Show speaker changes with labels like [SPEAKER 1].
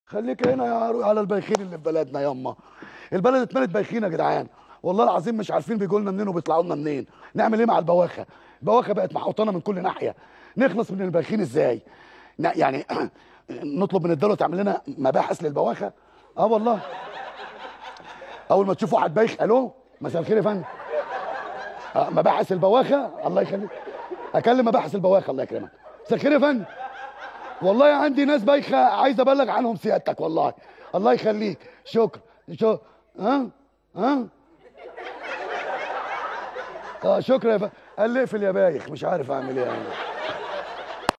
[SPEAKER 1] خليك هنا يا رو- على البايخين اللي في بلدنا ياما البلد اتملت بايخين يا جدعان والله العظيم مش عارفين بيجوا لنا منين وبيطلعوا لنا منين نعمل ايه مع البواخه البواخه بقت محوطانه من كل ناحيه نخلص من البايخين ازاي ن- يعني نطلب من الدوله تعمل لنا مباحث للبواخه اه والله اول ما تشوف واحد بايخ الو مساء الخير يا فندم آه مباحث البواخه الله يخليك اكلم مباحث البواخه الله يكرمك مساء الخير يا فندم والله عندي ناس بايخه عايز ابلغ عنهم سيادتك والله الله يخليك شكرا شو ها ها اه شكرا يا ف... قال لي اقفل يا بايخ مش عارف اعمل ايه يعني